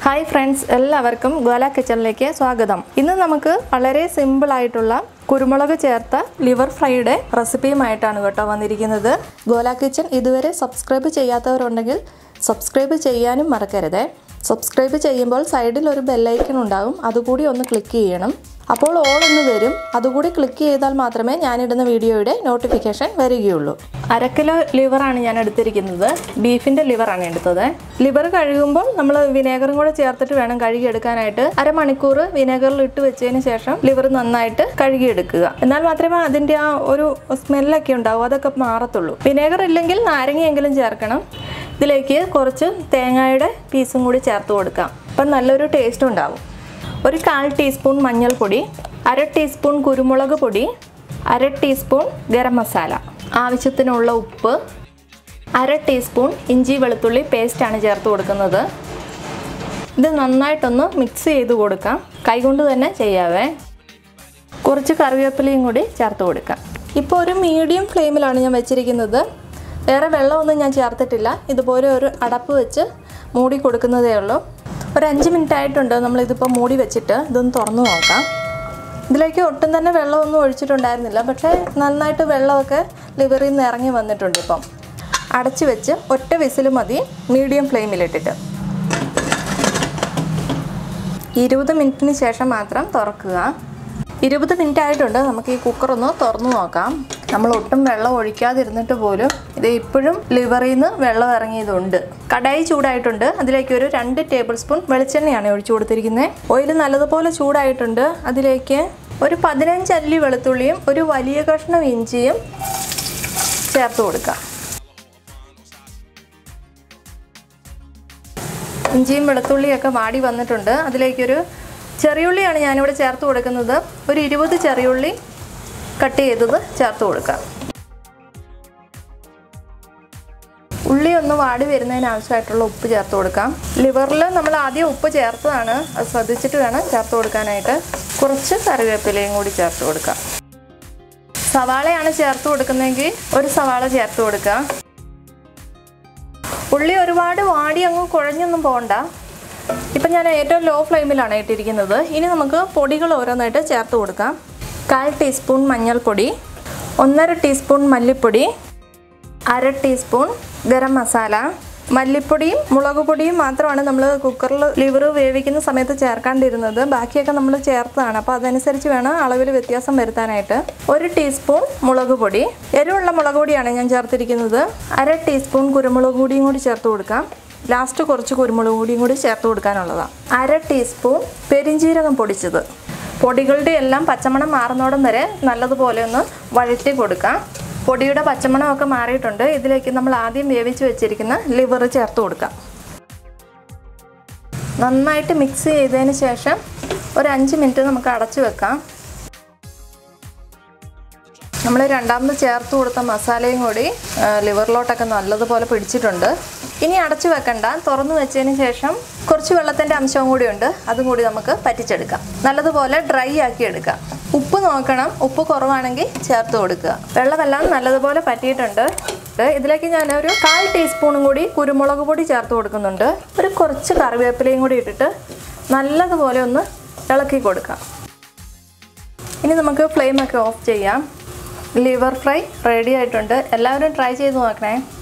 hi friends എല്ലാവർക്കും ഗോല കിച്ചണിലേക്ക് സ്വാഗതം ഇന്ന് നമുക്ക് വളരെ സിമ്പിൾ ആയിട്ടുള്ള കുരുമുളക് ചേർത്ത ലിവർ ഫ്രൈയുടെ റെസിപ്പിയുമായിട്ടാണ് കേട്ടോ വന്നിരിക്കുന്നത് ഗോല കിച്ചൺ ഇതുവരെ സബ്സ്ക്രൈബ് ചെയ്യാത്തവരുണ്ടെങ്കിൽ സബ്സ്ക്രൈബ് ചെയ്യാനും മറക്കരുത് സബ്സ്ക്രൈബ് ചെയ്യുമ്പോൾ സൈഡിൽ ഒരു ബെല്ലൈക്കൺ ഉണ്ടാകും അതുകൂടി ഒന്ന് ക്ലിക്ക് ചെയ്യണം അപ്പോൾ ഓൾ എന്ന് വരും അതുകൂടി ക്ലിക്ക് ചെയ്താൽ മാത്രമേ ഞാനിടുന്ന വീഡിയോയുടെ നോട്ടിഫിക്കേഷൻ വരികയുള്ളൂ അര കിലോ ലിവറാണ് ഞാൻ എടുത്തിരിക്കുന്നത് ബീഫിൻ്റെ ലിവറാണ് എടുത്തത് ലിവർ കഴുകുമ്പോൾ നമ്മൾ വിനേഗറും കൂടെ ചേർത്തിട്ട് വേണം കഴുകിയെടുക്കാനായിട്ട് അരമണിക്കൂർ വിനേഗറിൽ ഇട്ട് വെച്ചതിന് ശേഷം ലിവർ നന്നായിട്ട് കഴുകിയെടുക്കുക എന്നാൽ മാത്രമേ അതിൻ്റെ ആ ഒരു സ്മെല്ലൊക്കെ ഉണ്ടാവും അതൊക്കെ മാറത്തുള്ളൂ വിനേഗർ ഇല്ലെങ്കിൽ നാരങ്ങയെങ്കിലും ചേർക്കണം ഇതിലേക്ക് കുറച്ച് തേങ്ങയുടെ പീസും കൂടി ചേർത്ത് കൊടുക്കാം അപ്പം നല്ലൊരു ടേസ്റ്റ് ഉണ്ടാവും ഒരു കാൽ ടീസ്പൂൺ മഞ്ഞൾപ്പൊടി അര ടീസ്പൂൺ കുരുമുളക് പൊടി അര ടീസ്പൂൺ ഗരം മസാല ആവശ്യത്തിനുള്ള ഉപ്പ് അര ടീസ്പൂൺ ഇഞ്ചി വെളുത്തുള്ളി പേസ്റ്റാണ് ചേർത്ത് കൊടുക്കുന്നത് ഇത് നന്നായിട്ടൊന്ന് മിക്സ് ചെയ്ത് കൊടുക്കാം കൈകൊണ്ട് തന്നെ ചെയ്യാവേ കുറച്ച് കറിവേപ്പിലയും കൂടി ചേർത്ത് കൊടുക്കാം ഇപ്പോൾ ഒരു മീഡിയം ഫ്ലെയിമിലാണ് ഞാൻ വെച്ചിരിക്കുന്നത് വേറെ വെള്ളമൊന്നും ഞാൻ ചേർത്തിട്ടില്ല ഇതുപോലെ ഒരു അടപ്പ് വെച്ച് മൂടി കൊടുക്കുന്നതേ ഉള്ളൂ ഒരു അഞ്ച് മിനിറ്റ് ആയിട്ടുണ്ട് നമ്മളിതിപ്പോൾ മൂടി വെച്ചിട്ട് ഇതൊന്ന് തുറന്നു നോക്കാം ഇതിലേക്ക് ഒട്ടും തന്നെ വെള്ളമൊന്നും ഒഴിച്ചിട്ടുണ്ടായിരുന്നില്ല പക്ഷേ നന്നായിട്ട് വെള്ളമൊക്കെ ലിവറിൽ നിന്ന് ഇറങ്ങി വന്നിട്ടുണ്ട് ഇപ്പം അടച്ച് വെച്ച് ഒറ്റ വിസിൽ മതി മീഡിയം ഫ്ലെയിമിലിട്ടിട്ട് ഇരുപത് മിനിറ്റിന് ശേഷം മാത്രം തുറക്കുക ഇരുപത് മിനിറ്റ് ആയിട്ടുണ്ട് നമുക്ക് ഈ കുക്കർ ഒന്ന് തുറന്നു നോക്കാം നമ്മൾ ഒട്ടും വെള്ളം ഒഴിക്കാതിരുന്നിട്ട് പോലും ഇത് ഇപ്പോഴും ലിവറിൽ നിന്ന് വെള്ളം ഇറങ്ങിയതുണ്ട് കടായി ചൂടായിട്ടുണ്ട് അതിലേക്ക് ഒരു രണ്ട് ടേബിൾ സ്പൂൺ വെളിച്ചെണ്ണയാണ് ഒഴിച്ചു കൊടുത്തിരിക്കുന്നത് ഓയിൽ നല്ലതുപോലെ ചൂടായിട്ടുണ്ട് അതിലേക്ക് ഒരു പതിനഞ്ച് അല്ലി വെളുത്തുള്ളിയും ഒരു വലിയ കഷ്ണം ഇഞ്ചിയും ചേർത്ത് കൊടുക്കാം ഇഞ്ചിയും വെളുത്തുള്ളിയൊക്കെ വാടി വന്നിട്ടുണ്ട് അതിലേക്കൊരു ചെറിയുള്ളിയാണ് ഞാനിവിടെ ചേർത്ത് കൊടുക്കുന്നത് ഒരു ഇരുപത് ചെറിയുള്ളി കട്ട് ചെയ്തത് ചേർത്ത് കൊടുക്കാം ഉള്ളി ഒന്ന് വാടി വരുന്നതിന് ആവശ്യമായിട്ടുള്ള ഉപ്പ് ചേർത്ത് കൊടുക്കാം ലിവറിൽ നമ്മൾ ആദ്യം ഉപ്പ് ചേർത്തതാണ് അത് ശ്രദ്ധിച്ചിട്ട് വേണം ചേർത്ത് കൊടുക്കാനായിട്ട് കുറച്ച് കറിവേപ്പിലയും കൂടി ചേർത്ത് കൊടുക്കാം സവാളയാണ് ചേർത്ത് കൊടുക്കുന്നതെങ്കിൽ ഒരു സവാള ചേർത്ത് കൊടുക്കാം ഉള്ളി ഒരുപാട് വാടി അങ്ങ് കുഴഞ്ഞൊന്നും പോകണ്ട ഇപ്പം ഞാൻ ഏറ്റവും ലോ ഫ്ലെയിമിലാണ് ഇട്ടിരിക്കുന്നത് ഇനി നമുക്ക് പൊടികൾ ഓരോന്നായിട്ട് ചേർത്ത് കൊടുക്കാം കാൽ ടീസ്പൂൺ മഞ്ഞൾപ്പൊടി ഒന്നര ടീസ്പൂൺ മല്ലിപ്പൊടി അര ടീസ്പൂൺ ഗരം മസാല മല്ലിപ്പൊടിയും മുളക് പൊടിയും മാത്രമാണ് നമ്മൾ കുക്കറിൽ ലിവർ വേവിക്കുന്ന സമയത്ത് ചേർക്കാണ്ടിരുന്നത് ബാക്കിയൊക്കെ നമ്മൾ ചേർത്തതാണ് അപ്പോൾ അതനുസരിച്ച് വേണം അളവിൽ വ്യത്യാസം വരുത്താനായിട്ട് ഒരു ടീസ്പൂൺ മുളക് പൊടി എരിവുള്ള മുളക് പൊടിയാണ് ഞാൻ ചേർത്തിരിക്കുന്നത് അര ടീസ്പൂൺ കുരുമുളക് പൊടിയും കൂടി ചേർത്ത് കൊടുക്കാം ലാസ്റ്റ് കുറച്ച് കുരുമുളക് പൊടിയും കൂടി ചേർത്ത് കൊടുക്കാനുള്ളതാണ് അര ടീസ്പൂൺ പെരിഞ്ജീരകം പൊടിച്ചത് പൊടികളുടെ എല്ലാം പച്ചമണം മാറുന്നോടം വരെ നല്ലതുപോലെ ഒന്ന് വഴറ്റി കൊടുക്കാം പൊടിയുടെ പച്ചമണമൊക്കെ മാറിയിട്ടുണ്ട് ഇതിലേക്ക് നമ്മൾ ആദ്യം വേവിച്ച് വെച്ചിരിക്കുന്ന ലിവർ ചേർത്ത് കൊടുക്കാം നന്നായിട്ട് മിക്സ് ചെയ്തതിന് ശേഷം ഒരു അഞ്ച് മിനിറ്റ് നമുക്ക് അടച്ചു വെക്കാം നമ്മൾ രണ്ടാമത് ചേർത്ത് കൊടുത്ത മസാലയും കൂടി ആ, ലിവറിലോട്ടൊക്കെ നല്ലതുപോലെ പിടിച്ചിട്ടുണ്ട് ഇനി അടച്ചു വെക്കണ്ട തുറന്നു വെച്ചതിന് ശേഷം കുറച്ച് വെള്ളത്തിൻ്റെ അംശവും കൂടി ഉണ്ട് അതും കൂടി നമുക്ക് പറ്റിച്ചെടുക്കാം നല്ലതുപോലെ ഡ്രൈ ആക്കി എടുക്കാം ഉപ്പ് നോക്കണം ഉപ്പ് കുറവാണെങ്കിൽ ചേർത്ത് കൊടുക്കുക വെള്ളമെല്ലാം നല്ലതുപോലെ പറ്റിയിട്ടുണ്ട് ഇതിലേക്ക് ഞാൻ ഒരു കാൽ ടീസ്പൂണും കൂടി കുരുമുളക് പൊടി ചേർത്ത് കൊടുക്കുന്നുണ്ട് ഒരു കുറച്ച് കറിവേപ്പിലയും കൂടി ഇട്ടിട്ട് നല്ലതുപോലെ ഒന്ന് ഇളക്കി കൊടുക്കാം ഇനി നമുക്ക് ഫ്ലെയിമൊക്കെ ഓഫ് ചെയ്യാം ലിവർ ഫ്രൈ റെഡി ആയിട്ടുണ്ട് എല്ലാവരും ട്രൈ ചെയ്ത് നോക്കണേ